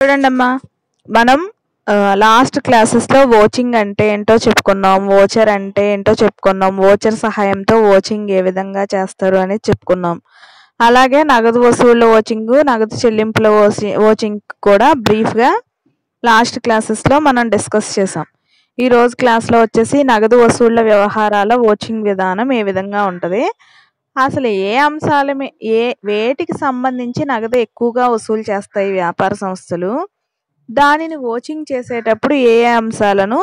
చూడండమ్మా మనం లాస్ట్ క్లాసెస్లో ఓచింగ్ అంటే ఏంటో చెప్పుకున్నాం ఓచర్ అంటే ఏంటో చెప్పుకున్నాం ఓచర్ సహాయంతో ఓచింగ్ ఏ విధంగా చేస్తారు అనేది చెప్పుకున్నాం అలాగే నగదు వసూళ్ళ ఓచింగ్ నగదు చెల్లింపుల ఓసి ఓచింగ్ కూడా బ్రీఫ్గా లాస్ట్ క్లాసెస్లో మనం డిస్కస్ చేసాం ఈ రోజు క్లాస్లో వచ్చేసి నగదు వసూళ్ళ వ్యవహారాల ఓచింగ్ విధానం ఏ విధంగా ఉంటుంది అసలు ఏ అంశాల మీ- ఏ వేటికి సంబంధించి నగదు ఎక్కువగా వసూలు చేస్తాయి వ్యాపార సంస్థలు దానిని ఓచింగ్ చేసేటప్పుడు ఏ ఏ అంశాలను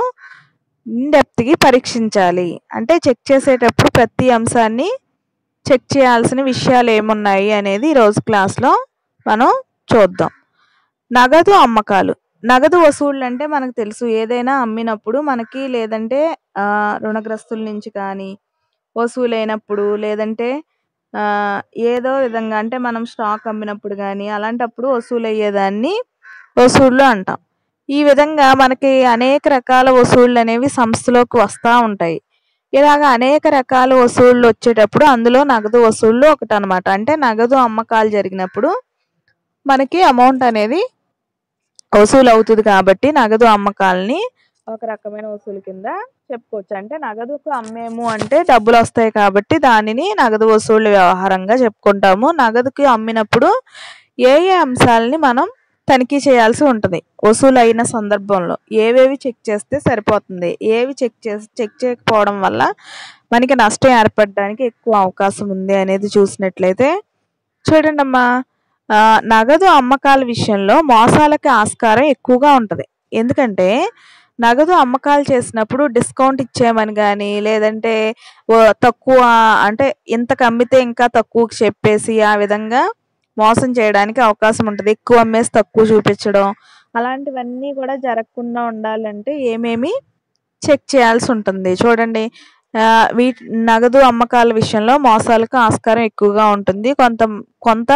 కి పరీక్షించాలి అంటే చెక్ చేసేటప్పుడు ప్రతి అంశాన్ని చెక్ చేయాల్సిన విషయాలు ఏమున్నాయి అనేది ఈరోజు క్లాస్లో మనం చూద్దాం నగదు అమ్మకాలు నగదు వసూళ్ళు అంటే మనకు తెలుసు ఏదైనా అమ్మినప్పుడు మనకి లేదంటే ఆ, రుణగ్రస్తుల నుంచి కానీ వసూలైనప్పుడు లేదంటే ఆ, ఏదో విధంగా అంటే మనం స్టాక్ అమ్మినప్పుడు కానీ అలాంటప్పుడు వసూలయ్యేదాన్ని వసూళ్ళు అంటాం ఈ విధంగా మనకి అనేక రకాల వసూళ్ళు అనేవి సంస్థలోకి వస్తూ ఉంటాయి ఇలాగ అనేక రకాల వసూళ్ళు వచ్చేటప్పుడు అందులో నగదు వసూళ్ళు ఒకటి అనమాట అంటే నగదు అమ్మకాలు జరిగినప్పుడు మనకి అమౌంట్ అనేది వసూలు అవుతుంది కాబట్టి నగదు అమ్మకాలని ఒక రకమైన వసూలు కింద చెప్పుకోవచ్చు అంటే నగదుకు అమ్మేము అంటే డబ్బులు వస్తాయి కాబట్టి దానిని నగదు వసూలు వ్యవహారంగా చెప్పుకుంటాము నగదుకి అమ్మినప్పుడు ఏ ఏ అంశాలని మనం తనిఖీ చేయాల్సి ఉంటుంది వసూలు అయిన సందర్భంలో ఏవేవి చెక్ చేస్తే సరిపోతుంది ఏవి చెక్ చేసి చెక్ చేయకపోవడం వల్ల మనకి నష్టం ఏర్పడడానికి ఎక్కువ అవకాశం ఉంది అనేది చూసినట్లయితే చూడండి అమ్మా ఆ, నగదు అమ్మకాల విషయంలో మోసాలకి ఆస్కారం ఎక్కువగా ఉంటుంది ఎందుకంటే నగదు అమ్మకాలు చేసినప్పుడు డిస్కౌంట్ ఇచ్చేయమని కానీ లేదంటే ఓ తక్కువ అంటే ఇంతకు అమ్మితే ఇంకా తక్కువకి చెప్పేసి ఆ విధంగా మోసం చేయడానికి అవకాశం ఉంటుంది ఎక్కువ అమ్మేసి తక్కువ చూపించడం అలాంటివన్నీ కూడా జరగకుండా ఉండాలంటే ఏమేమి చెక్ చేయాల్సి ఉంటుంది చూడండి ఆ, వీటి నగదు అమ్మకాల విషయంలో మోసాలకు ఆస్కారం ఎక్కువగా ఉంటుంది కొంత కొంత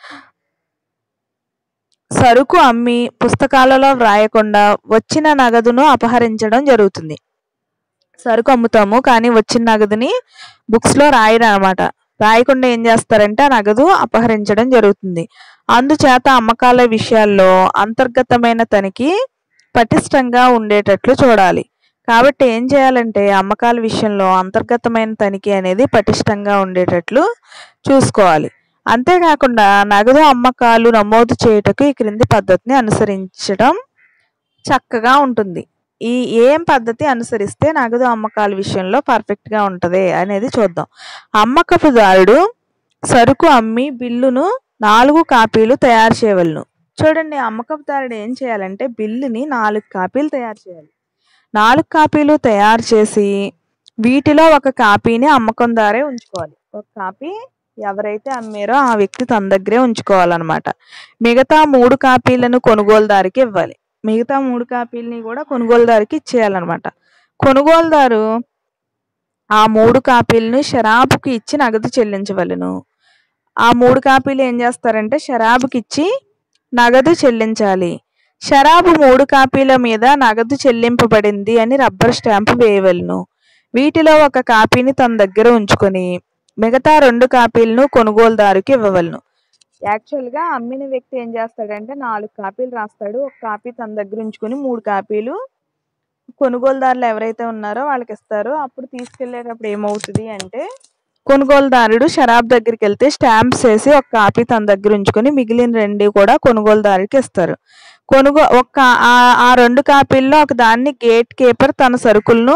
సరుకు అమ్మి పుస్తకాలలో వ్రాయకుండా వచ్చిన నగదును అపహరించడం జరుగుతుంది సరుకు అమ్ముతాము కానీ వచ్చిన నగదుని బుక్స్ లో రాయరు అనమాట రాయకుండా ఏం చేస్తారంటే ఆ నగదు అపహరించడం జరుగుతుంది అందుచేత అమ్మకాల విషయాల్లో అంతర్గతమైన తనిఖీ పటిష్టంగా ఉండేటట్లు చూడాలి కాబట్టి ఏం చేయాలంటే అమ్మకాల విషయంలో అంతర్గతమైన తనిఖీ అనేది పటిష్టంగా ఉండేటట్లు చూసుకోవాలి అంతేకాకుండా నగదు అమ్మకాలు నమోదు చేయుటకు ఈ క్రింది పద్ధతిని అనుసరించడం చక్కగా ఉంటుంది ఈ ఏం పద్ధతి అనుసరిస్తే నగదు అమ్మకాల విషయంలో పర్ఫెక్ట్ గా ఉంటది అనేది చూద్దాం అమ్మకపుదారుడు సరుకు అమ్మి బిల్లును నాలుగు కాపీలు తయారు చేయవలను చూడండి అమ్మకపుదారుడు ఏం చేయాలంటే బిల్లుని నాలుగు కాపీలు తయారు చేయాలి నాలుగు కాపీలు తయారు చేసి వీటిలో ఒక కాపీని అమ్మకందారే ఉంచుకోవాలి ఒక కాపీ ఎవరైతే అమ్మారో ఆ వ్యక్తి తన దగ్గరే ఉంచుకోవాలన్నమాట మిగతా మూడు కాపీలను కొనుగోలుదారికి ఇవ్వాలి మిగతా మూడు కాపీలని కూడా కొనుగోలుదారికి ఇచ్చేయాలన్నమాట కొనుగోలుదారు ఆ మూడు కాపీలను షరాబుకి ఇచ్చి నగదు చెల్లించవలెను ఆ మూడు కాపీలు ఏం చేస్తారంటే షరాబుకి ఇచ్చి నగదు చెల్లించాలి షరాబు మూడు కాపీల మీద నగదు చెల్లింపబడింది అని రబ్బర్ స్టాంపు వేయవలెను వీటిలో ఒక కాపీని తన దగ్గర ఉంచుకొని మిగతా రెండు కాపీలను కొనుగోలుదారుకి ఇవ్వవలను యాక్చువల్గా అమ్మిన వ్యక్తి ఏం చేస్తాడంటే నాలుగు కాపీలు రాస్తాడు ఒక కాపీ తన దగ్గర ఉంచుకొని మూడు కాపీలు కొనుగోలుదారులు ఎవరైతే ఉన్నారో వాళ్ళకి ఇస్తారు అప్పుడు తీసుకెళ్లేటప్పుడు ఏమవుతుంది అంటే కొనుగోలుదారుడు షరాబ్ దగ్గరికి వెళ్తే స్టాంప్స్ వేసి ఒక కాపీ తన దగ్గర ఉంచుకొని మిగిలిన రెండు కూడా కొనుగోలుదారుకి ఇస్తారు కొనుగో ఒక ఆ- ఆ రెండు కాపీల్లో ఒక దాన్ని గేట్ కీపర్ తన సరుకులను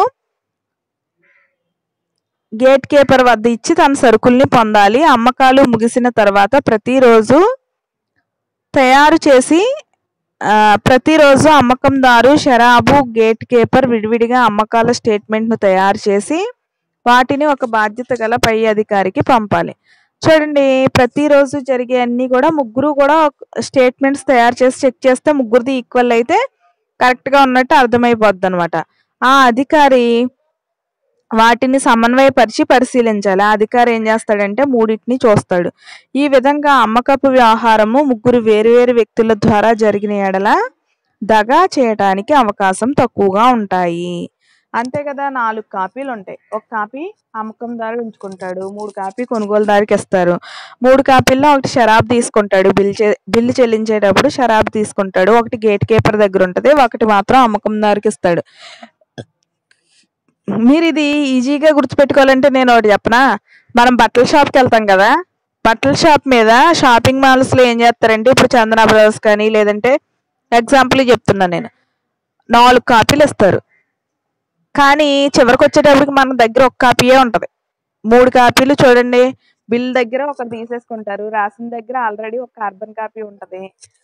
గేట్ కీపర్ వద్ద ఇచ్చి తన సరుకుల్ని పొందాలి అమ్మకాలు ముగిసిన తర్వాత ప్రతిరోజు తయారు చేసి ఆ, ప్రతిరోజు అమ్మకందారు షరాబు గేట్ కీపర్ విడివిడిగా అమ్మకాల స్టేట్మెంట్ను తయారు చేసి వాటిని ఒక బాధ్యత గల పై అధికారికి పంపాలి చూడండి ప్రతిరోజు జరిగే అన్ని కూడా ముగ్గురు కూడా స్టేట్మెంట్స్ తయారు చేసి చెక్ చేస్తే ముగ్గురిది ఈక్వల్ అయితే కరెక్ట్ గా ఉన్నట్టు అర్థమైపోద్ది అనమాట ఆ అధికారి వాటిని సమన్వయపరిచి పరిశీలించాలి ఆ అధికారి ఏం చేస్తాడంటే మూడింటిని చూస్తాడు ఈ విధంగా అమ్మకపు వ్యవహారము ముగ్గురు వేరువేరు వ్యక్తుల ద్వారా జరిగిన ఎడల దగా చేయటానికి అవకాశం తక్కువగా ఉంటాయి అంతే కదా నాలుగు కాపీలు ఉంటాయి ఒక కాపీ అమ్మకందారు ఉంచుకుంటాడు మూడు కాపీ కొనుగోలుదారికి ఇస్తారు మూడు కాపీల్లో ఒకటి షరాబ్ తీసుకుంటాడు బిల్ చే బిల్లు చెల్లించేటప్పుడు షరాబ్ తీసుకుంటాడు ఒకటి గేట్ కీపర్ దగ్గర ఉంటుంది ఒకటి మాత్రం అమ్మకందారికి ఇస్తాడు మీరు ఇది ఈజీగా గుర్తుపెట్టుకోవాలంటే నేను ఒకటి చెప్పనా మనం బట్టల షాప్కి వెళ్తాం కదా బట్టల షాప్ మీద షాపింగ్ మాల్స్లో ఏం చేస్తారంటే ఇప్పుడు చందన బ్రదర్స్ కానీ లేదంటే ఎగ్జాంపుల్ చెప్తున్నా నేను నాలుగు కాపీలు ఇస్తారు కానీ చివరికి వచ్చేటప్పటికి మన దగ్గర ఒక కాపీయే ఉంటుంది మూడు కాపీలు చూడండి బిల్ దగ్గర ఒకటి తీసేసుకుంటారు రాసిన దగ్గర ఆల్రెడీ ఒక కార్బన్ కాపీ ఉంటుంది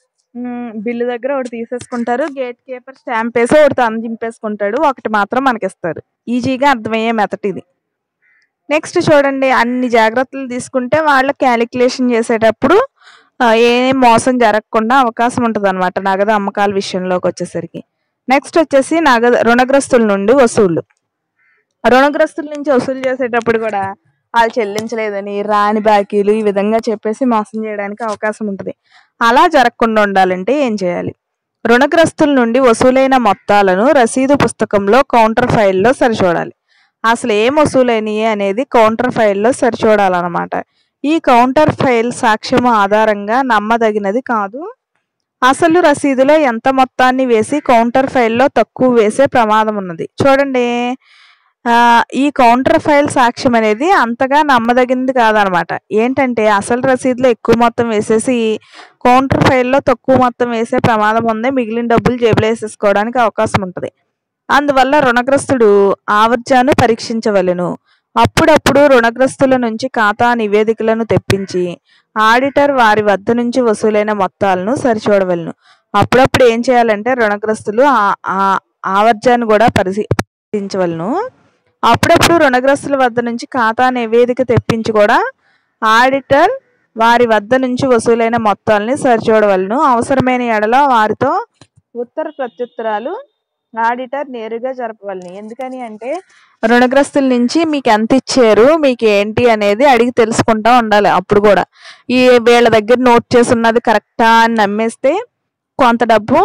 బిల్లు దగ్గర ఒకటి తీసేసుకుంటారు గేట్ కీపర్ స్టాంప్ వేసి ఒకటి తను చింపేసుకుంటాడు ఒకటి మాత్రం మనకి ఇస్తారు ఈజీగా అర్థమయ్యే మెథడ్ ఇది నెక్స్ట్ చూడండి అన్ని జాగ్రత్తలు తీసుకుంటే వాళ్ళ క్యాలిక్యులేషన్ చేసేటప్పుడు ఆ, ఏం మోసం జరగకుండా అవకాశం ఉంటుంది అనమాట నగదు అమ్మకాల విషయంలోకి వచ్చేసరికి నెక్స్ట్ వచ్చేసి నగదు రుణగ్రస్తుల నుండి వసూళ్లు రుణగ్రస్తుల నుంచి వసూలు చేసేటప్పుడు కూడా వాళ్ళు చెల్లించలేదని రాని బాకీలు ఈ విధంగా చెప్పేసి మోసం చేయడానికి అవకాశం ఉంటుంది అలా జరగకుండా ఉండాలంటే ఏం చేయాలి రుణగ్రస్తుల నుండి వసూలైన మొత్తాలను రసీదు పుస్తకంలో కౌంటర్ ఫైల్లో సరిచూడాలి అసలు ఏం వసూలైనవి అనేది కౌంటర్ ఫైల్లో సరిచూడాలన్నమాట ఈ కౌంటర్ ఫైల్ సాక్ష్యము ఆధారంగా నమ్మదగినది కాదు అసలు రసీదులో ఎంత మొత్తాన్ని వేసి కౌంటర్ ఫైల్లో తక్కువ వేసే ప్రమాదం ఉన్నది చూడండి ఆ, ఈ కౌంటర్ ఫైల్ సాక్ష్యం అనేది అంతగా నమ్మదగినది కాదనమాట ఏంటంటే అసలు రసీదులో ఎక్కువ మొత్తం వేసేసి కౌంటర్ ఫైల్లో తక్కువ మొత్తం వేసే ప్రమాదం ఉంది మిగిలిన డబ్బులు జేబులో వేసేసుకోవడానికి అవకాశం ఉంటుంది అందువల్ల రుణగ్రస్తుడు ఆవర్జాను పరీక్షించవలెను అప్పుడప్పుడు రుణగ్రస్తుల నుంచి ఖాతా నివేదికలను తెప్పించి ఆడిటర్ వారి వద్ద నుంచి వసూలైన మొత్తాలను సరిచూడవలను అప్పుడప్పుడు ఏం చేయాలంటే రుణగ్రస్తులు ఆ- ఆ ఆవర్జాన్ని కూడా పరిశీలించవలను అప్పుడప్పుడు రుణగ్రస్తుల వద్ద నుంచి ఖాతా నివేదిక తెప్పించి కూడా ఆడిటర్ వారి వద్ద నుంచి వసూలైన మొత్తాలని సరిచూడవలను అవసరమైన ఎడల వారితో ఉత్తర ప్రత్యుత్తరాలు ఆడిటర్ నేరుగా జరపవలను ఎందుకని అంటే రుణగ్రస్తుల నుంచి మీకు ఎంత ఇచ్చారు మీకు ఏంటి అనేది అడిగి తెలుసుకుంటా ఉండాలి అప్పుడు కూడా ఈ వీళ్ళ దగ్గర నోట్ చేసి ఉన్నది కరెక్టా అని నమ్మేస్తే కొంత డబ్బు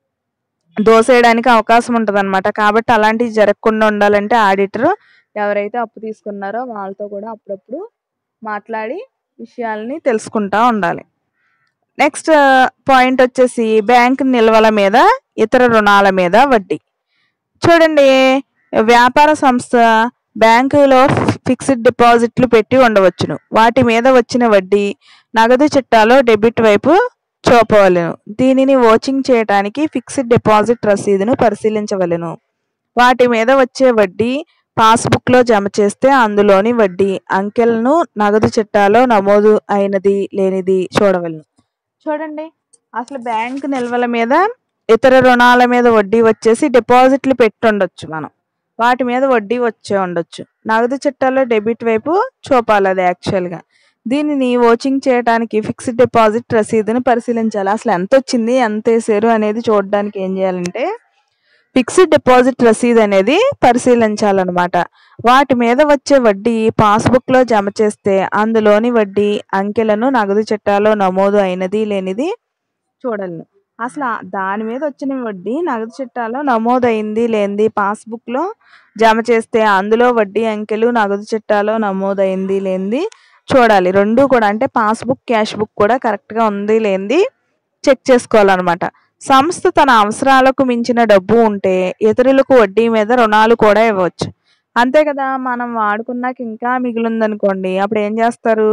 దోసేయడానికి అవకాశం ఉంటుంది అనమాట కాబట్టి అలాంటివి జరగకుండా ఉండాలంటే ఆడిటర్ ఎవరైతే అప్పు తీసుకున్నారో వాళ్ళతో కూడా అప్పుడప్పుడు మాట్లాడి విషయాల్ని తెలుసుకుంటా ఉండాలి నెక్స్ట్ పాయింట్ వచ్చేసి బ్యాంక్ నిల్వల మీద ఇతర రుణాల మీద వడ్డీ చూడండి వ్యాపార సంస్థ బ్యాంకులో ఫిక్స్డ్ డిపాజిట్లు పెట్టి ఉండవచ్చును వాటి మీద వచ్చిన వడ్డీ నగదు చిట్టాలో డెబిట్ వైపు చూపవలెను దీనిని ఓచింగ్ చేయడానికి ఫిక్స్డ్ డిపాజిట్ రసీదును పరిశీలించవలెను వాటి మీద వచ్చే వడ్డీ పాస్బుక్ లో జమ చేస్తే అందులోని వడ్డీ అంకెలను నగదు చిట్టాలో నమోదు అయినది లేనిది చూడవలెను చూడండి అసలు బ్యాంక్ నిల్వల మీద ఇతర రుణాల మీద వడ్డీ వచ్చేసి డిపాజిట్లు పెట్టి ఉండొచ్చు మనం వాటి మీద వడ్డీ వచ్చే ఉండొచ్చు నగదు చిట్టాలో డెబిట్ వైపు చూపాలి అది యాక్చువల్గా దీనిని ఓచింగ్ చేయడానికి ఫిక్స్డ్ డిపాజిట్ రసీదుని పరిశీలించాలి అసలు ఎంత వచ్చింది ఎంత వేసారు అనేది చూడడానికి ఏం చేయాలంటే ఫిక్స్డ్ డిపాజిట్ రసీదు అనేది పరిశీలించాలన్నమాట వాటి మీద వచ్చే వడ్డీ పాస్బుక్ లో జమ చేస్తే అందులోని వడ్డీ అంకెలను నగదు చిట్టాలో నమోదు అయినది లేనిది చూడాలి అసలు ఆ- దాని మీద వచ్చిన వడ్డీ నగదు చిట్టాలో నమోదైంది లేనిది పాస్బుక్ లో జమ చేస్తే అందులో వడ్డీ అంకెలు నగదు చిట్టాలో నమోదైంది లేనిది చూడాలి రెండు కూడా అంటే పాస్బుక్ క్యాష్ బుక్ కూడా కరెక్ట్ గా ఉంది లేనిది చెక్ చేసుకోవాలన్నమాట సంస్థ తన అవసరాలకు మించిన డబ్బు ఉంటే ఇతరులకు వడ్డీ మీద రుణాలు కూడా ఇవ్వచ్చు అంతే కదా మనం వాడుకున్నాక ఇంకా మిగిలిందనుకోండి అప్పుడు ఏం చేస్తారు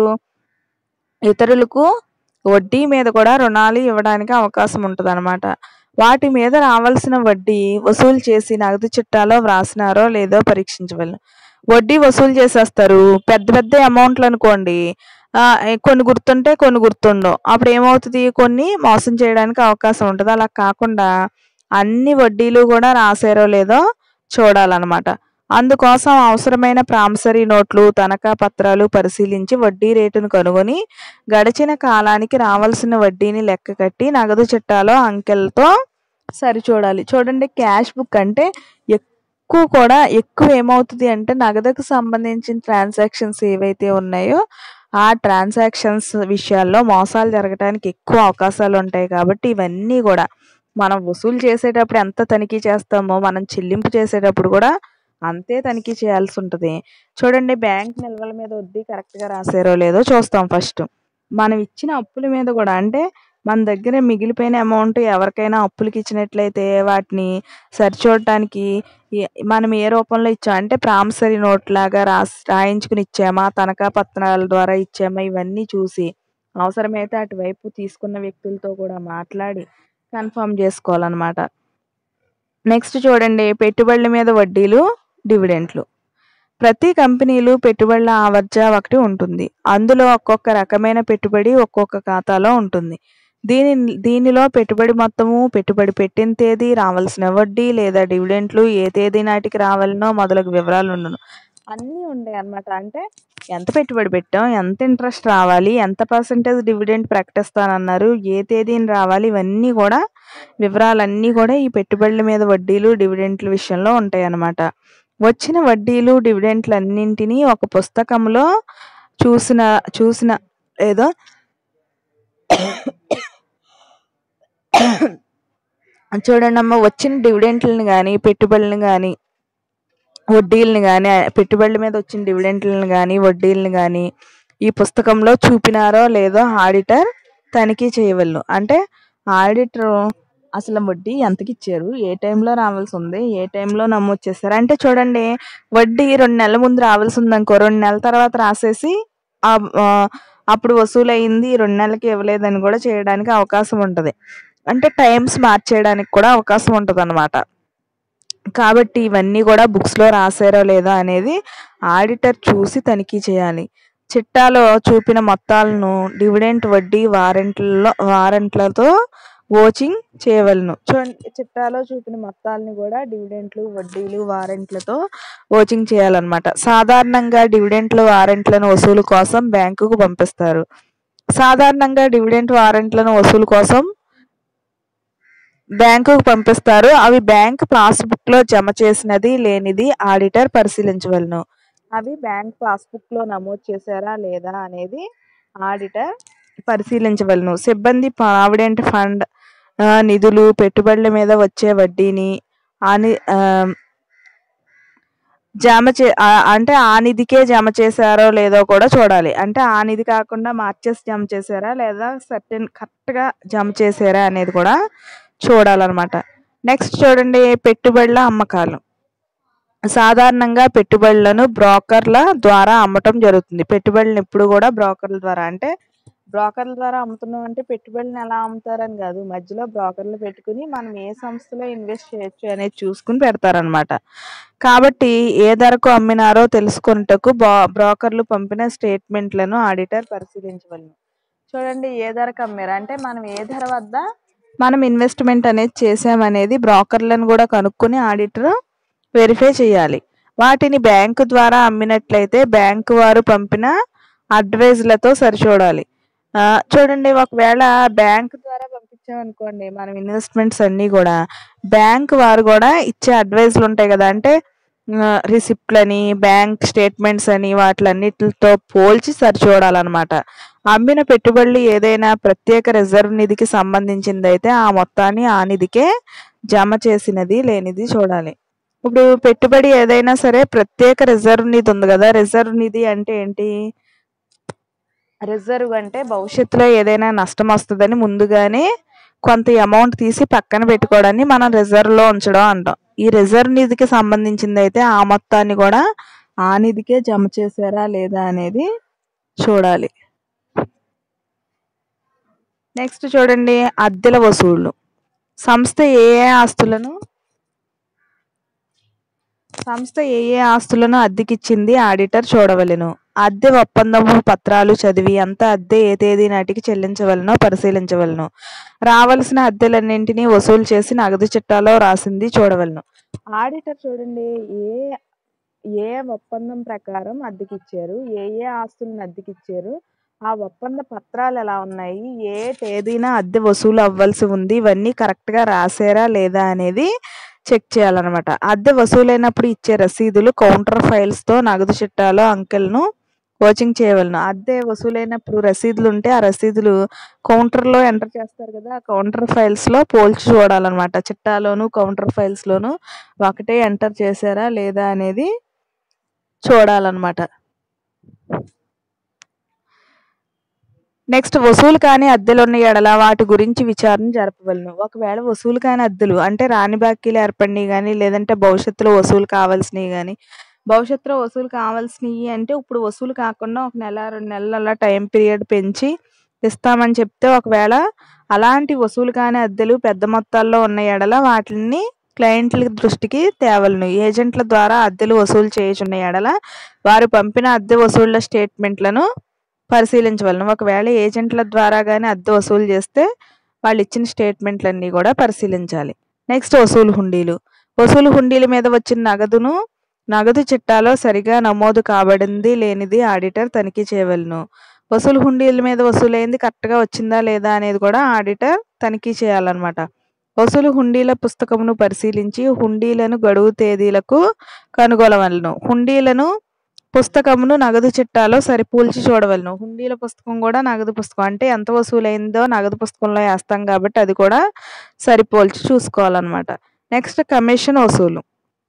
ఇతరులకు వడ్డీ మీద కూడా రుణాలు ఇవ్వడానికి అవకాశం ఉంటుంది వాటి మీద రావాల్సిన వడ్డీ వసూలు చేసి నగదు చిట్టాలో వ్రాసినారో లేదో పరీక్షించవలను వడ్డీ వసూలు చేసేస్తారు పెద్ద పెద్ద అమౌంట్లు అనుకోండి ఆ, ఏ కొన్ని గుర్తుంటే కొన్ని గుర్తుండవు అప్పుడు ఏమవుతుంది కొన్ని మోసం చేయడానికి అవకాశం ఉంటుంది అలా కాకుండా అన్ని వడ్డీలు కూడా రాసారో లేదో చూడాలన్నమాట అందుకోసం అవసరమైన ప్రామిసరీ నోట్లు తనఖా పత్రాలు పరిశీలించి వడ్డీ రేటును కనుగొని గడిచిన కాలానికి రావాల్సిన వడ్డీని లెక్క కట్టి నగదు చిట్టాలో అంకెలతో సరిచూడాలి చూడండి క్యాష్ బుక్ అంటే ఎక్కువ కూడా ఎక్కువ ఏమవుతుంది అంటే నగదుకు సంబంధించిన ట్రాన్సాక్షన్స్ ఏవైతే ఉన్నాయో ఆ ట్రాన్సాక్షన్స్ విషయాల్లో మోసాలు జరగడానికి ఎక్కువ అవకాశాలు ఉంటాయి కాబట్టి ఇవన్నీ కూడా మనం వసూలు చేసేటప్పుడు ఎంత తనిఖీ చేస్తామో మనం చెల్లింపు చేసేటప్పుడు కూడా అంతే తనిఖీ చేయాల్సి ఉంటుంది చూడండి బ్యాంక్ నిల్వల మీద వడ్డీ కరెక్ట్గా రాసారో లేదో చూస్తాం ఫస్ట్ మనం ఇచ్చిన అప్పుల మీద కూడా అంటే మన దగ్గర మిగిలిపోయిన అమౌంట్ ఎవరికైనా అప్పులకి ఇచ్చినట్లయితే వాటిని సరిచూడటానికి ఏ- మనం ఏ రూపంలో ఇచ్చాం అంటే ప్రామిసరీ నోట్ లాగా రాసి రాయించుకుని ఇచ్చామా తనఖా పత్రాల ద్వారా ఇచ్చామా ఇవన్నీ చూసి అవసరమైతే అటువైపు తీసుకున్న వ్యక్తులతో కూడా మాట్లాడి కన్ఫర్మ్ చేసుకోవాలన్నమాట నెక్స్ట్ చూడండి పెట్టుబడుల మీద వడ్డీలు డివిడెంట్లు ప్రతి కంపెనీలు పెట్టుబడుల ఆవర్జ ఒకటి ఉంటుంది అందులో ఒక్కొక్క రకమైన పెట్టుబడి ఒక్కొక్క ఖాతాలో ఉంటుంది దీని దీనిలో పెట్టుబడి మొత్తము పెట్టుబడి పెట్టిన తేదీ రావాల్సిన వడ్డీ లేదా డివిడెంట్లు ఏ తేదీ నాటికి రావాలనో మొదలగు వివరాలు ఉండను అన్నీ ఉంటాయి అన్నమాట అంటే ఎంత పెట్టుబడి పెట్టాం ఎంత ఇంట్రెస్ట్ రావాలి ఎంత పర్సెంటేజ్ డివిడెంట్ ప్రకటిస్తానన్నారు ఏ తేదీని రావాలి ఇవన్నీ కూడా వివరాలన్నీ కూడా ఈ పెట్టుబడుల మీద వడ్డీలు డివిడెంట్ల విషయంలో ఉంటాయి అన్నమాట వచ్చిన వడ్డీలు డివిడెంట్లు అన్నింటినీ ఒక పుస్తకంలో చూసిన చూసిన ఏదో చూడండి అమ్మ వచ్చిన డివిడెంట్లను కానీ పెట్టుబడులను కానీ వడ్డీలను కానీ పెట్టుబడుల మీద వచ్చిన డివిడెంట్లను కానీ వడ్డీలను కానీ ఈ పుస్తకంలో చూపినారో లేదో ఆడిటర్ తనిఖీ చేయవలను అంటే ఆడిటర్ అసలు వడ్డీ ఎంతకి ఇచ్చారు ఏ టైంలో రావాల్సి ఉంది ఏ టైంలో నమోదు చేశారు అంటే చూడండి వడ్డీ రెండు నెలల ముందు రావాల్సి ఉంది అనుకో రెండు నెలల తర్వాత రాసేసి ఆ- ఆ, అప్పుడు వసూలు అయింది రెండు నెలలకి ఇవ్వలేదని కూడా చేయడానికి అవకాశం ఉంటుంది అంటే టైమ్స్ మార్చేయడానికి కూడా అవకాశం ఉంటుంది అనమాట కాబట్టి ఇవన్నీ కూడా బుక్స్లో రాశారో లేదో అనేది ఆడిటర్ చూసి తనిఖీ చేయాలి చిట్టాలో చూపిన మొత్తాలను డివిడెంట్ వడ్డీ వారెంట్లలో వారెంట్లతో ఓచింగ్ చేయవలను చూడండి చిట్టాలో చూపిన మొత్తాలని కూడా డివిడెంట్లు వడ్డీలు వారెంట్లతో ఓచింగ్ చేయాలన్నమాట సాధారణంగా డివిడెంట్లు వారెంట్లను వసూలు కోసం బ్యాంకుకు పంపిస్తారు సాధారణంగా డివిడెంట్ వారెంట్లను వసూలు కోసం బ్యాంకుకు పంపిస్తారు అవి బ్యాంక్ పాస్బుక్ లో జమ చేసినది లేనిది ఆడిటర్ పరిశీలించవలను అవి బ్యాంక్ పాస్బుక్ లో నమోదు చేశారా లేదా అనేది ఆడిటర్ పరిశీలించవలను సిబ్బంది ప్రావిడెంట్ ఫండ్ ఆ, నిధులు పెట్టుబడుల మీద వచ్చే వడ్డీని అని ఆ, జమ చే ఆ, అంటే ఆ నిధికే జమ చేశారో లేదో కూడా చూడాలి అంటే ఆ నిధి కాకుండా మార్చేసి జమ చేశారా లేదా సర్టెన్ కరెక్ట్గా జమ చేశారా అనేది కూడా చూడాలన్నమాట నెక్స్ట్ చూడండి పెట్టుబడుల అమ్మకాలు సాధారణంగా పెట్టుబడులను బ్రోకర్ల ద్వారా అమ్మటం జరుగుతుంది పెట్టుబడులను ఎప్పుడు కూడా బ్రోకర్ల ద్వారా అంటే బ్రోకర్ల ద్వారా అమ్ముతున్నాం అంటే పెట్టుబడులను ఎలా అమ్ముతారని కాదు మధ్యలో బ్రోకర్లు పెట్టుకుని మనం ఏ సంస్థలో ఇన్వెస్ట్ చేయొచ్చు అనేది చూసుకుని పెడతారనమాట కాబట్టి ఏ ధరకు అమ్మినారో తెలుసుకొనుటకు బా- బ్రోకర్లు పంపిన స్టేట్మెంట్లను ఆడిటర్ పరిశీలించవలను చూడండి ఏ ధరకు అమ్మారు అంటే మనం ఏ ధర వద్ద మనం ఇన్వెస్ట్మెంట్ అనేది చేసామనేది బ్రోకర్లను కూడా కనుక్కొని ఆడిటర్ వెరిఫై చేయాలి వాటిని బ్యాంకు ద్వారా అమ్మినట్లయితే బ్యాంకు వారు పంపిన అడ్వైజ్లతో సరిచూడాలి ఆ, చూడండి ఒకవేళ బ్యాంక్ ద్వారా పంపించామనుకోండి మనం ఇన్వెస్ట్మెంట్స్ అన్నీ కూడా బ్యాంక్ వారు కూడా ఇచ్చే అడ్వైజ్లు ఉంటాయి కదా అంటే రిసిప్ట్లని బ్యాంక్ స్టేట్మెంట్స్ అని వాటిలన్నిటితో పోల్చి సరిచూడాలన్నమాట అమ్మిన పెట్టుబడులు ఏదైనా ప్రత్యేక రిజర్వ్ నిధికి సంబంధించింది అయితే ఆ మొత్తాన్ని ఆ నిధికే జమ చేసినది లేనిది చూడాలి ఇప్పుడు పెట్టుబడి ఏదైనా సరే ప్రత్యేక రిజర్వ్ నిధి ఉంది కదా రిజర్వ్ నిధి అంటే ఏంటి రిజర్వ్ అంటే భవిష్యత్తులో ఏదైనా నష్టం వస్తుందని ముందుగానే కొంత అమౌంట్ తీసి పక్కన పెట్టుకోవడాన్ని మనం రిజర్వ్ లో ఉంచడం అంటాం ఈ రిజర్వ్ నిధికి సంబంధించింది అయితే ఆ మొత్తాన్ని కూడా ఆ నిధికే జమ చేశారా లేదా అనేది చూడాలి నెక్స్ట్ చూడండి అద్దెల వసూళ్లు సంస్థ ఏ ఏ ఆస్తులను సంస్థ ఏ ఏ ఆస్తులను అద్దెకిచ్చింది ఆడిటర్ చూడవలెను అద్దె ఒప్పందము పత్రాలు చదివి అంత అద్దె ఏ తేదీ నాటికి చెల్లించవలనో పరిశీలించవలను రావలసిన అద్దెలన్నింటినీ వసూలు చేసి నగదు చిట్టాలో రాసింది చూడవలను ఆడిటర్ చూడండి ఏ ఏ ఒప్పందం ప్రకారం అద్దెకిచ్చారు ఏ ఏ ఆస్తులను అద్దెకిచ్చారు ఆ ఒప్పంద పత్రాలు ఎలా ఉన్నాయి ఏ తేదీన అద్దె వసూలు అవ్వాల్సి ఉంది ఇవన్నీ కరెక్ట్ గా రాసారా లేదా అనేది చెక్ చేయాలన్నమాట అద్దె వసూలైనప్పుడు ఇచ్చే రసీదులు కౌంటర్ ఫైల్స్ తో నగదు చిట్టాలో అంకెలను ఓచింగ్ చేయవలెను. అద్దె వసూలైనప్పుడు రసీదులుంటే ఆ రసీదులు కౌంటర్‌లో ఎంటర్ చేస్తారు గదా! ఆ కౌంటర్ ఫైల్స్‌లో పోల్చి చూడాలనమాట. చిట్టాలోను, కౌంటర్ ఫైల్స్‌లోను ఒకటే ఎంటర్ చేశారా లేదా అనేది చూడాలనమాట. నెక్స్ట్ వసూలు కాని అద్దెలున్న యెడల వాటి గురించి విచారణ జరపవలెను. ఒకవేళ వసూలు కాని అద్దెలు అంటే రాని బాకీలు ఏర్పడినయి గాని, లేదంటే భవిష్యత్తులో వసూలు కావాల్సినయి గాని, భవిష్యత్తులో వసూలు కావాల్సినయి అంటే ఇప్పుడు వసూలు కాకుండా ఒక నెల, 2 నెలలు అలా టైం పీరియడ్ పెంచి ఇస్తామని చెప్తే ఒకవేళ అలాంటి వసూలు కాని అద్దెలు పెద్ద మొత్తాల్లో ఉన్న యెడల వాటిని క్లయింట్‌ల దృష్టికి తేవలెను. ఏజెంట్ల ద్వారా అద్దెలు వసూలు చేయుచున్న యెడల వారు పంపిన అద్దె వసూళ్ల స్టేట్‌మెంట్‌లను పరిశీలించవలెను. ఒకవేళ ఏజెంట్ల ద్వారా గాని అద్దె వసూలు చేస్తే వాళ్ళిచ్చిన స్టేట్‌మెంట్‌లన్నీ గూడా పరిశీలించాలి. నెక్స్ట్ వసూలు హుండీలు. వసూలు హుండీల మీద వచ్చిన నగదును నగదు చిట్టాలో సరిగా నమోదు కాబడింది లేనిది ఆడిటర్ తనిఖీ చేయవలెను. వసూలు హుండీల మీద వసూలైంది కరెక్ట్‌గా వచ్చిందా లేదా అనేది కూడా ఆడిటర్ తనిఖీ చేయాలనమాట. వసూలు హుండీల పుస్తకమును పరిశీలించి హుండీలను గడువు తేదీలకు కనుగొనవలెను. హుండీలను పుస్తకమును నగదు చిట్టాలో సరిపోల్చి చూడవలెను. హుండీల పుస్తకం గూడా నగదు పుస్తకం. అంటే ఎంత వసూలైందో నగదు పుస్తకంలో ఏస్తాం కాబట్టి అది కూడా సరిపోల్చి చూసుకోవాలనమాట. నెక్స్ట్ కమిషన్ వసూలు.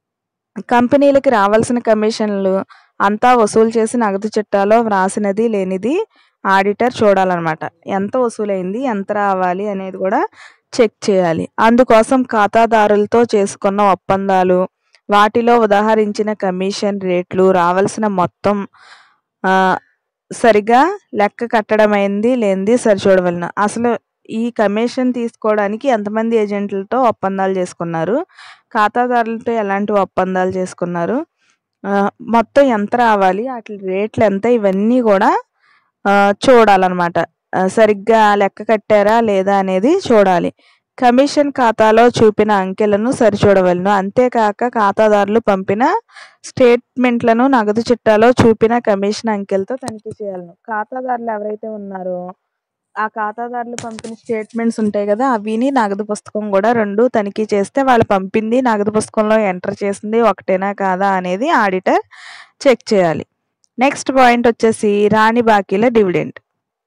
కంపెనీలకి రావాల్సిన కమిషన్లు అంతా వసూలు చేసి నగదు చిట్టాలో వ్రాసినది లేనిది ఆడిటర్ చూడాలనమాట. ఎంత వసూలైంది? ఎంత రావాలి? అనేది కూడా చెక్ చేయాలి. అందుకోసం ఖాతాదారులతో చేసుకున్న ఒప్పందాలు, వాటిలో ఉదహరించిన కమిషన్ రేట్లు, రావాల్సిన మొత్తం ఆహ్, సరిగా లెక్క కట్టడమైంది లేనిది సరిచూడవలెను. అసలు ఈ కమిషన్ తీసుకోవడానికి ఎంతమంది ఏజెంట్లతో ఒప్పందాలు చేసుకున్నారు? ఖాతాదారులతో ఎలాంటి ఒప్పందాలు చేసుకున్నారు? ఆహ్, మొత్తం ఎంత రావాలి? ఆటిలి రేట్లెంత? ఇవన్నీ గూడా ఆహ్, చూడాలనమాట. ఆహ్, సరిగ్గా లెక్క కట్టారా లేదా అనేది చూడాలి. కమిషన్ ఖాతాలో చూపిన అంకెలను సరిచూడవలెను. అంతేకాక ఖాతాదారులు పంపిన స్టేట్‌మెంట్‌లను నగదు చిట్టాలో చూపిన కమిషన్ అంకెలతో తనిఖీ చేయాలెను. ఖాతాదారులు ఎవరైతే ఉన్నారో ఆ ఖాతాదారులు పంపిన స్టేట్‌మెంట్స్ ఉంటాయి గదా! అవిని నగదు పుస్తకం గూడా 2 తనిఖీ చేస్తే వాళ్ళు పంపింది నగదు పుస్తకంలో ఎంటర్ చేసింది ఒకటేనా కాదా అనేది ఆడిటర్ చెక్ చేయాలి. నెక్స్ట్ పాయింట్ వచ్చేసి రాని బాకీల డివిడెండ్.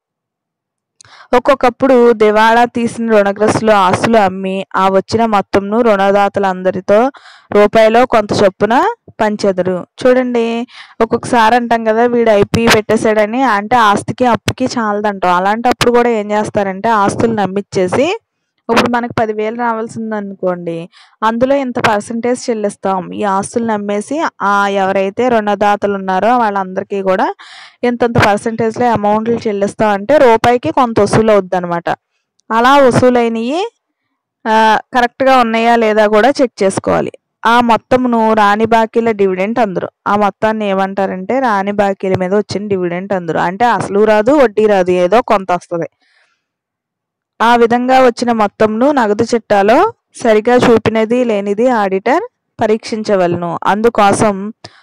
ఒక్కొక్కప్పుడు దివాళా తీసిన రుణగ్రస్తులు ఆస్తులు అమ్మి ఆ వచ్చిన మొత్తంను రుణదాతలందరితో రూపాయిలో కొంత చొప్పున పంచెదరు. చూడండి ఒక్కొక్కసారి అంటాం గదా! వీడు ఐపీ పెట్టేసాడని అంటే ఆస్తికి, అప్పుకి చాలదంటాం. అలాంటప్పుడు గూడా ఏం చేస్తారంటే ఆస్తులను అమ్మిచ్చేసి ఇప్పుడు మనకు 10,000 రావాల్సిందనుకోండి. అందులో ఇంత పర్సెంటేజ్ చెల్లిస్తాం. ఈ ఆస్తులను అమ్మేసి ఆహ్, ఎవరైతే రుణదాతలున్నారో వాళ్ళందరికీ గూడా ఇంతింత పర్సెంటేజ్‌లో అమౌంట్‌లు చెల్లిస్తాం అంటే రూపాయికి కొంత వసూలవుద్దనమాట. అలా వసూలైనయి ఆహ్, కరెక్ట్‌గా ఉన్నాయా లేదా గూడా చెక్ చేసుకోవాలి. ఆ మొత్తమును రాని బాకీల డివిడెంట్ అందురు. ఆ మొత్తాన్ని ఏమంటారంటే రాని బాకీల మీద వచ్చిన డివిడెంట్ అందురు. అంటే అసలు రాదు, వడ్డీ రాదు. ఏదో కొంతొస్తది. ఆ విధంగా వచ్చిన మొత్తంను నగదు చిట్టాలో సరిగా చూపినది లేనిది ఆడిటర్ పరీక్షించవలెను. అందుకోసం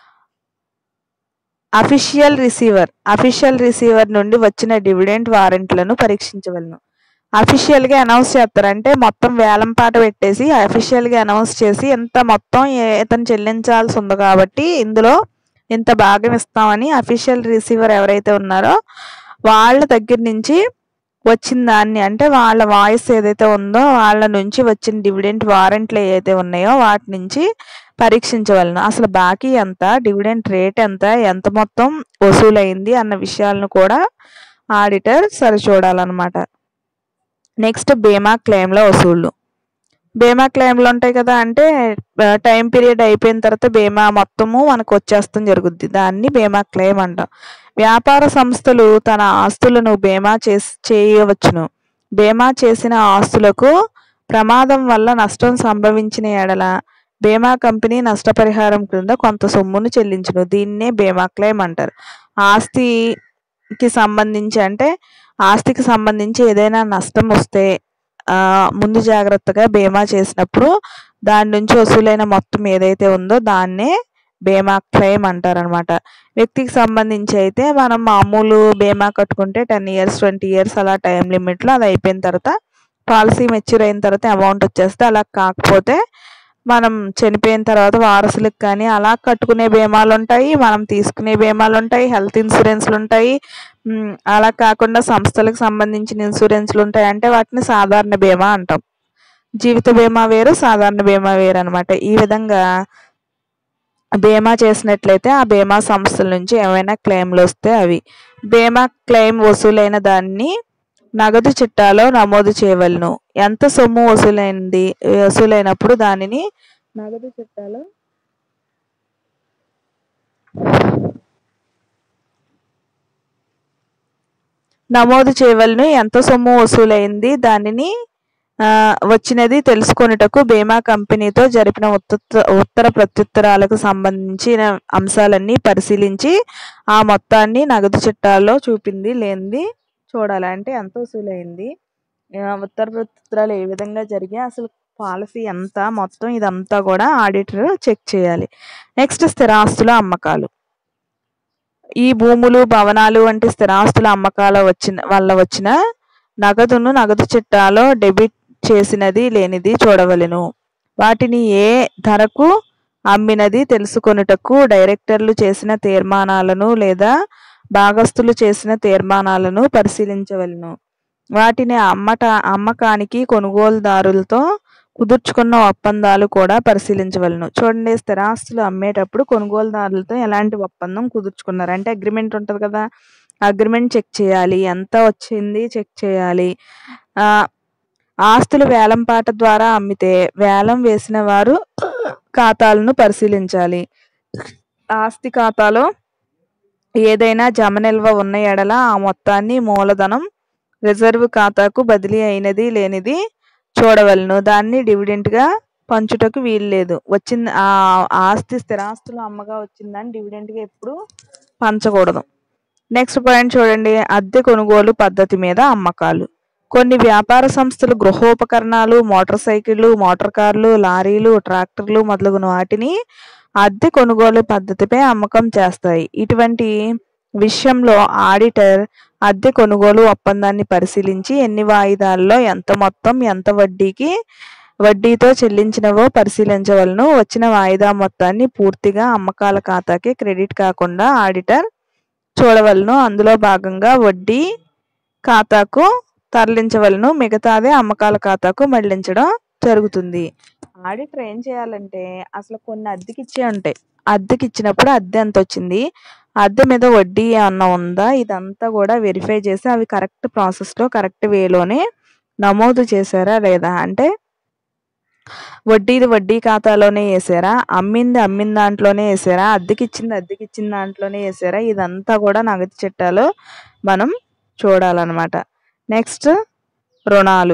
అఫీషియల్ రిసీవర్ అఫీషియల్ రిసీవర్ నుండి వచ్చిన డివిడెంట్ వారెంట్‌లను పరీక్షించవలెను. అఫీషియల్‌గా అనౌన్స్ చేస్తారు. అంటే మొత్తం వేలం పాట పెట్టేసి అఫీషియల్‌గా అనౌన్స్ చేసి ఇంత మొత్తం ఎ ఇతను చెల్లించాల్సి ఉంది కాబట్టి ఇందులో ఇంత భాగం ఇస్తామని అఫీషియల్ రిసీవర్ ఎవరైతే ఉన్నారో వాళ్ళ దగ్గర నుంచి వచ్చిన దాన్ని అంటే వాళ్ళ వాయిస్ ఏదైతే ఉందో వాళ్ళ నుంచి వచ్చిన డివిడెంట్ వారెంట్లు ఏవైతే ఉన్నాయో వాటి నుంచి పరీక్షించవలెను. అసలు బాకీ ఎంత? డివిడెంట్ రేట్ ఎంత? ఎంత మొత్తం వసూలైంది? అన్న విషయాలను కూడా ఆడిటర్ సరిచూడాలనమాట. నెక్స్ట్ బీమా క్లెయిమ్‌ల వసూళ్లు. బీమా క్లెయిమ్‌లు ఉంటాయి కదా! అంటే ఆహ్, టైం పీరియడ్ అయిపోయిన తర్వాత బీమా మొత్తము మనకొచ్చేస్తం జరుగుద్ది. దాన్ని బీమా క్లెయిమ్ అంటాం. వ్యాపార సంస్థలు తన ఆస్తులను బీమా చేసి చేయవచ్చును. బీమా చేసిన ఆస్తులకు ప్రమాదం వల్ల నష్టం సంభవించిన యెడల బీమా కంపెనీ నష్టపరిహారం క్రింద కొంత సొమ్మును చెల్లించును. దీన్నే బీమా క్లెయిమ్ అంటారు. ఆస్తికి సంబంధించి అంటే ఆస్తికి సంబంధించి ఏదైనా నష్టం వస్తే ఆహ్, ముందు జాగ్రత్తగా బీమా చేసినప్పుడు దాని నుంచి వసూలైన మొత్తం ఏదైతే ఉందో దాన్నే బీమా క్లెయిమ్ అంటారనమాట. వ్యక్తికి సంబంధించి అయితే మనం మామూలు బీమా కట్టుకుంటే 10 ఇయర్స్, 20 ఇయర్స్ అలా టైం లిమిట్‌లో అది అయిపోయిన తర్వాత పాలసీ మెచ్యూర్ అయిన తర్వాత అమౌంట్ వచ్చేస్తే అలా కాకపోతే మనం చనిపోయిన తర్వాత వారసులకు కానీ అలా కట్టుకునే బీమాలు ఉంటాయి మనం తీసుకునే బీమాలు ఉంటాయి హెల్త్ ఇన్సూరెన్స్లు ఉంటాయి ఉమ్, అలా కాకుండా సంస్థలకు సంబంధించిన ఇన్సూరెన్స్లు ఉంటాయి అంటే వాటిని సాధారణ బీమా అంటాం జీవిత బీమా వేరు సాధారణ బీమా వేరు అనమాట ఈ విధంగా బీమా చేసినట్లయితే ఆ బీమా సంస్థల నుంచి ఏమైనా క్లెయిమ్లు వస్తే అవి బీమా క్లెయిమ్ వసూలైన దాన్ని నగదు చిట్టాలో నమోదు చేయవలను ఎంత సొమ్ము వసూలైంది వసూలైనప్పుడు దానిని నగదు చిట్టాలో నమోదు చేయవలను ఎంత సొమ్ము వసూలైంది దానిని ఆ, వచ్చినది తెలుసుకొనుటకు బీమా కంపెనీతో జరిపిన ఉత్తర ఉత్తర ప్రత్యుత్తరాలకు సంబంధించిన అంశాలన్నీ పరిశీలించి ఆ మొత్తాన్ని నగదు చిట్టాల్లో చూపింది లేనిది చూడాలి అంటే ఎంత వసూలైంది ఆ, ఉత్తర ప్రత్యుత్తరాలు ఏ విధంగా జరిగాయి అసలు పాలసీ ఎంత మొత్తం ఇదంతా కూడా ఆడిటర్ చెక్ చేయాలి నెక్స్ట్ స్థిరాస్తుల అమ్మకాలు ఈ భూములు భవనాలు వంటి స్థిరాస్తుల అమ్మకాల వచ్చిన వల్ల వచ్చిన నగదును నగదు చిట్టాలో డెబిట్ చేసినది లేనిది చూడవలెను వాటిని ఏ ధరకు అమ్మినది తెలుసుకొనుటకు డైరెక్టర్లు చేసిన తీర్మానాలను లేదా భాగస్తులు చేసిన తీర్మానాలను పరిశీలించవలెను వాటిని అమ్మట అమ్మకానికి కొనుగోలుదారులతో కుదుర్చుకున్న ఒప్పందాలు కూడా పరిశీలించవలను చూడండి స్థిరాస్తులు అమ్మేటప్పుడు కొనుగోలుదారులతో ఎలాంటి ఒప్పందం కుదుర్చుకున్నారు అంటే అగ్రిమెంట్ ఉంటుంది కదా అగ్రిమెంట్ చెక్ చేయాలి ఎంత వచ్చింది చెక్ చేయాలి ఆ, ఆస్తులు వేలంపాట ద్వారా అమ్మితే వేలం వేసిన వారు ఖాతాలను పరిశీలించాలి ఆస్తి ఖాతాలో ఏదైనా జమ నిల్వ ఉన్న ఎడల ఆ మొత్తాన్ని మూలధనం రిజర్వ్ ఖాతాకు బదిలీ అయినది లేనిది చూడవలను దాన్ని డివిడెంట్ గా పంచుటకు వీలు లేదు వచ్చింది ఆ ఆస్తి స్థిరాస్తులు అమ్మగా వచ్చిందని డివిడెంట్ గా ఎప్పుడు పంచకూడదు నెక్స్ట్ పాయింట్ చూడండి అద్దె కొనుగోలు పద్ధతి మీద అమ్మకాలు కొన్ని వ్యాపార సంస్థలు గృహోపకరణాలు మోటార్ సైకిళ్ళు మోటార్ కార్లు లారీలు ట్రాక్టర్లు మొదలగున వాటిని అద్దె కొనుగోలు పద్ధతిపై అమ్మకం చేస్తాయి ఇటువంటి విషయంలో ఆడిటర్ అద్దె కొనుగోలు ఒప్పందాన్ని పరిశీలించి ఎన్ని వాయిదాల్లో ఎంత మొత్తం ఎంత వడ్డీకి వడ్డీతో చెల్లించినవో పరిశీలించవలను వచ్చిన వాయిదా మొత్తాన్ని పూర్తిగా అమ్మకాల ఖాతాకి క్రెడిట్ కాకుండా ఆడిటర్ చూడవలను అందులో భాగంగా వడ్డీ ఖాతాకు తరలించవలను మిగతాదే అమ్మకాల ఖాతాకు మళ్లించడం జరుగుతుంది ఆడిటర్ ఏం చేయాలంటే అసలు కొన్ని అద్దెకి ఇచ్చే ఉంటాయి అద్దెకి ఇచ్చినప్పుడు అద్దె ఎంత వచ్చింది అద్దె మీద వడ్డీ ఏమన్నా ఉందా ఇదంతా కూడా వెరిఫై చేసి అవి కరెక్ట్ ప్రాసెస్లో కరెక్ట్ వేలోనే నమోదు చేశారా లేదా అంటే వడ్డీది వడ్డీ ఖాతాలోనే వేసారా అమ్మింది అమ్మిన దాంట్లోనే వేసారా అద్దెకి ఇచ్చింది అద్దెకి ఇచ్చిన దాంట్లోనే వేసారా ఇదంతా కూడా నగదు చట్టాలో మనం చూడాలన్నమాట నెక్స్ట్ రుణాలు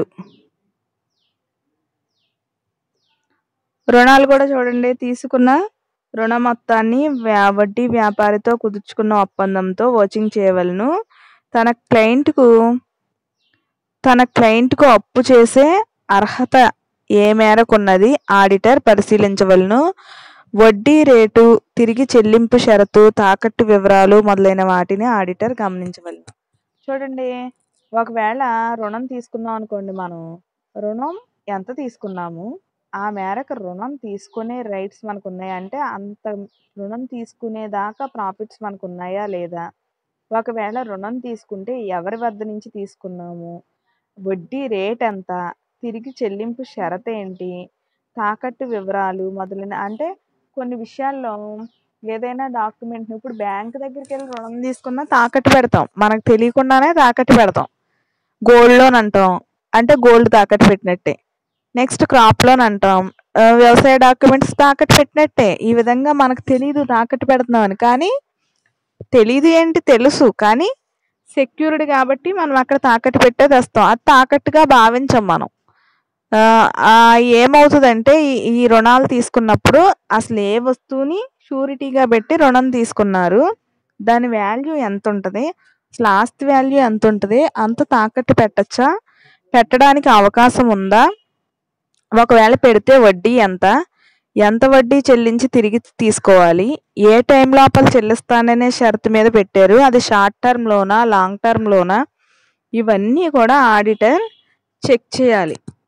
రుణాలు కూడా చూడండి తీసుకున్న రుణ మొత్తాన్ని వ్యా- వడ్డీ వ్యాపారితో కుదుర్చుకున్న ఒప్పందంతో వోచింగ్ చేయవలను తన క్లయింట్కు తన క్లయింట్కు అప్పు చేసే అర్హత ఏ మేరకున్నది ఆడిటర్ పరిశీలించవలను వడ్డీ రేటు తిరిగి చెల్లింపు షరతు తాకట్టు వివరాలు మొదలైన వాటిని ఆడిటర్ గమనించవలను చూడండి ఒకవేళ రుణం తీసుకున్నాం అనుకోండి మనం రుణం ఎంత తీసుకున్నాము ఆ మేరకు రుణం తీసుకునే రైట్స్ మనకు ఉన్నాయా అంటే అంత రుణం తీసుకునేదాకా ప్రాఫిట్స్ మనకు ఉన్నాయా లేదా ఒకవేళ రుణం తీసుకుంటే ఎవరి వద్ద నుంచి తీసుకున్నాము వడ్డీ రేట్ ఎంత తిరిగి చెల్లింపు షరతు ఏంటి తాకట్టు వివరాలు మొదలైన అంటే కొన్ని విషయాల్లో ఏదైనా డాక్యుమెంట్ ఇప్పుడు బ్యాంక్ దగ్గరికి వెళ్ళి రుణం తీసుకున్నా తాకట్టు పెడతాం మనకు తెలియకుండానే తాకట్టు పెడతాం గోల్డ్ లోన్ అంటాం అంటే గోల్డ్ తాకట్టు పెట్టినట్టే నెక్స్ట్ క్రాప్ లోన్ అంటాం ఆ, వ్యవసాయ డాక్యుమెంట్స్ తాకట్టు పెట్టినట్టే ఈ విధంగా మనకు తెలియదు తాకట్టు పెడుతున్నామని కానీ తెలియదు ఏంటి తెలుసు కానీ సెక్యూర్డ్ కాబట్టి మనం అక్కడ తాకట్టు పెట్టే తెస్తాం అది తాకట్టుగా భావించం మనం ఆ, ఆ, ఏమవుతుందంటే ఈ ఈ రుణాలు తీసుకున్నప్పుడు అసలు ఏ వస్తువుని షూరిటీగా పెట్టి రుణం తీసుకున్నారు దాని వాల్యూ ఎంత ఉంటుంది అసలు ఆస్తి వాల్యూ ఎంత ఉంటుంది అంత తాకట్టు పెట్టచ్చా పెట్టడానికి అవకాశం ఉందా ఒకవేళ పెడితే వడ్డీ ఎంత ఎంత వడ్డీ చెల్లించి తిరిగి తీసుకోవాలి ఏ టైం లోపల చెల్లిస్తాననే షరతు మీద పెట్టారు అది షార్ట్ టర్మ్ లోనా లాంగ్ టర్మ్ లోనా ఇవన్నీ కూడా ఆడిటర్ చెక్ చేయాలి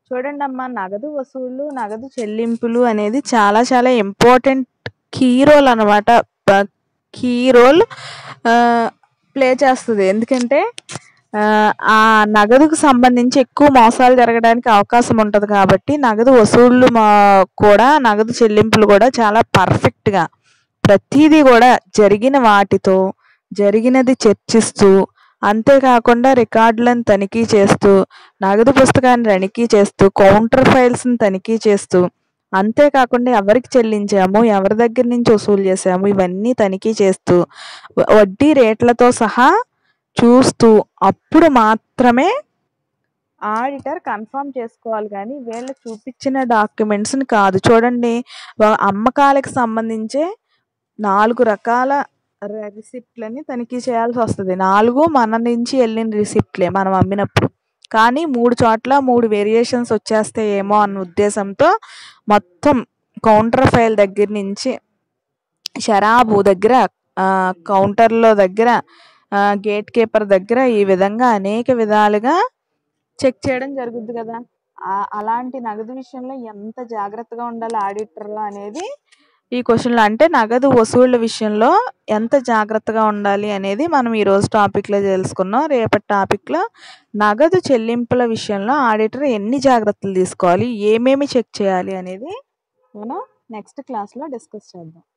చూడండి అమ్మా నగదు వసూళ్ళు నగదు చెల్లింపులు అనేది చాలా చాలా ఇంపార్టెంట్ కీ రోల్ అనమాట కీ రోల్ ప్లే చేస్తుంది ఎందుకంటే ఆ, ఆ నగదుకు సంబంధించి ఎక్కువ మోసాలు జరగడానికి అవకాశం ఉంటుంది కాబట్టి నగదు వసూళ్ళు మా కూడా నగదు చెల్లింపులు కూడా చాలా పర్ఫెక్ట్గా ప్రతిదీ కూడా జరిగిన వాటితో జరిగినది చర్చిస్తూ అంతేకాకుండా రికార్డులను తనిఖీ చేస్తూ నగదు పుస్తకాన్ని తనిఖీ చేస్తూ కౌంటర్ ఫైల్స్ని తనిఖీ చేస్తూ అంతేకాకుండా ఎవరికి చెల్లించాము ఎవరి దగ్గర నుంచి వసూలు చేసాము ఇవన్నీ తనిఖీ చేస్తూ వ- వడ్డీ రేట్లతో సహా చూస్తూ అప్పుడు మాత్రమే ఆడిటర్ కన్ఫర్మ్ చేసుకోవాలి కానీ వీళ్ళు చూపించిన డాక్యుమెంట్స్ని కాదు చూడండి వా- అమ్మకాలకు సంబంధించే నాలుగు రకాల ర- రిసిప్ట్లని తనిఖీ చేయాల్సి వస్తుంది నాలుగు మన నుంచి వెళ్ళిన రిసిప్ట్లే మనం అమ్మినప్పుడు కానీ మూడు చోట్ల మూడు వేరియేషన్స్ వచ్చేస్తాయి ఏమో అన్న ఉద్దేశంతో మొత్తం కౌంటర్ ఫైల్ దగ్గర నుంచి షరాబు దగ్గర ఆ, కౌంటర్లో దగ్గర ఆ, గేట్ కీపర్ దగ్గర ఈ విధంగా అనేక విధాలుగా చెక్ చేయడం జరుగుద్ది కదా ఆ- అలాంటి నగదు విషయంలో ఎంత జాగ్రత్తగా ఉండాలి ఆడిటర్లో అనేది ఈ క్వశ్చన్లో అంటే నగదు వసూళ్ళ విషయంలో ఎంత జాగ్రత్తగా ఉండాలి అనేది మనం ఈరోజు టాపిక్లో తెలుసుకున్నాం రేపటి టాపిక్లో నగదు చెల్లింపుల విషయంలో ఆడిటర్ ఎన్ని జాగ్రత్తలు తీసుకోవాలి ఏమేమి చెక్ చేయాలి అనేది మనం నెక్స్ట్ క్లాస్లో డిస్కస్ చేద్దాం